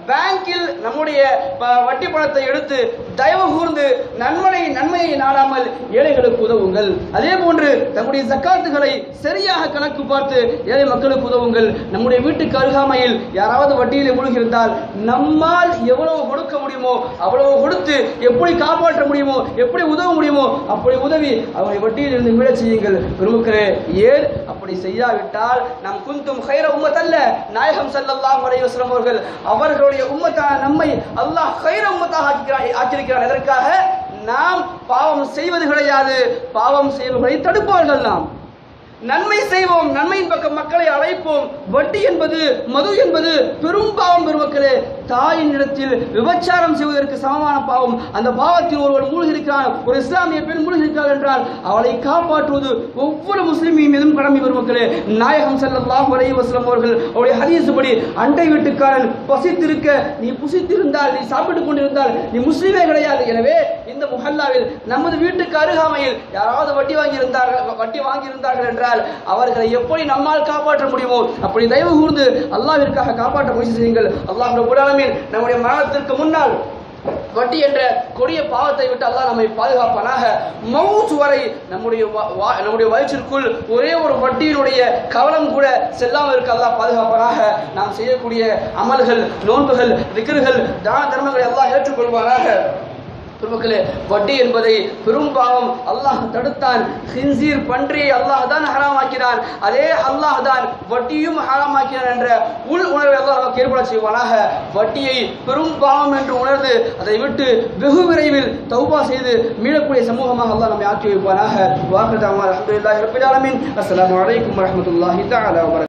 பேங்கில் நம்முடைய ப- வட்டி பணத்தை எடுத்து தயவு கூர்ந்து நன்மனை நன்மையை நாடாமல் ஏழைகளுக்கு உதவுங்கள் அதே போன்று தம்முடைய ஜக்காத்துகளை சரியாக கணக்கு பார்த்து ஏழை மக்களுக்கு உதவுங்கள் நம்முடைய வீட்டுக்கு அருகாமையில் யாராவது வட்டியில் மூழ்கியிருந்தால் நம்மால் எவ்வளவு கொடுக்க முடியுமோ அவ்வளவு கொடுத்து எப்படி காப்பாற்ற முடியுமோ எப்படி உதவ முடியுமோ அப்படி உதவி அவரை வட்டியில் இருந்து மீளச் செய்யுங்கள் பெருமக்களே ஏன் அப்படி செய்யாவிட்டால் நாம் குந்தும் ஹைர உம்மத் அல்ல நாயகம் ஸல்லல்லாஹு அலைஹி வஸல்லம் அவர்கள் அவர்களுடைய உம்மத்தான நம்மை அல்லாஹ் ஹைர உம்மத்தாக ஆக்கிக்கிறான் ஆக்கியிருக்கிறான் எதற்காக நாம் பாவம் செய்வது கிடையாது பாவம் செய்வதை தடுப்பவர்கள் நாம் நன்மை செய்வோம் நன்மையின் பக்கம் மக்களை அழைப்போம் வட்டி என்பது மது என்பது பெரும் பாவம் பெருமக்களே தாயின் இடத்தில் விபச்சாரம் செய்வதற்கு சமமான பாவம் அந்த பாவத்தில் ஒருவர் மூழ்கிருக்கிறார் ஒரு இஸ்லாமிய பெண் மூழ்கிருக்கிறார் என்றால் அவளை காப்பாற்றுவது ஒவ்வொரு முஸ்லிமின் மீதும் கடமை பெருமக்களே நாயகம் ஸல்லல்லாஹு அலைஹி வஸல்லம் அவர்கள் அவருடைய ஹதீஸுபடி அண்டை வீட்டுக்காரன் பசித்திருக்க நீ புசித்திருந்தால் நீ சாப்பிட்டுக் கொண்டிருந்தால் நீ முஸ்லிமே கிடையாது எனவே இந்த முஹல்லாவில் நமது வீட்டுக்கு அருகாமையில் யாராவது வட்டி வாங்கி இருந்தார்கள் வட்டி வாங்கி இருந்தார்கள் என்றால் அவர்களை எப்படி நம்மால் காப்பாற்ற முடியுமோ அப்படி தயவு கூர்ந்து அல்லாஹ்விற்காக காப்பாற்ற முயற்சி செய்யுங்கள் அல்லாஹ் ரப்பல் ஆலமீன் நம்முடைய மரணத்திற்கு முன்னால் வட்டி என்ற கொடிய பாவத்தை விட்டு அல்லாஹ் நம்மை பாதுகாப்பானாக மவுத் வரை நம்முடைய வா- வா- நம்முடைய வயிற்றிற்குள் ஒரே ஒரு வட்டியினுடைய கவனம் கூட செல்லாமல் இருக்க அல்லாஹ் பாதுகாப்பானாக நாம் செய்யக்கூடிய அமல்கள் நோன்புகள் விக்கிர்கள் தான தர்மங்களை அல்லாஹ் ஏற்றுக்கொள்வாராக பெருமக்களே வட்டி என்பதை பெரும் பாவம் அல்லாஹ் தடுத்தான் ஹின்சீர் பன்றியை அல்லாஹ் தான் ஹராமாக்கினான் அதே அல்லாஹ் தான் வட்டியும் ஹராமாக்கினான் என்ற உள் உணர்வை அல்லாஹ் நமக்கு ஏற்பட செய்வானாக வட்டியை பெரும் பாவம் என்று உணர்ந்து அதை விட்டு வெகு விரைவில் தௌபா செய்து மீளக்கூடிய சமூகமாக அல்லாஹ் நம்மை ஆக்கி வைப்பானாக வாக்குதாமா அல்ஹம்துலில்லாஹி ரப்பில் ஆலமீன் அஸ்ஸலாமு அலைக்கும் வரஹ்மத்துல்லாஹி தஆலா வபரகாத்துஹு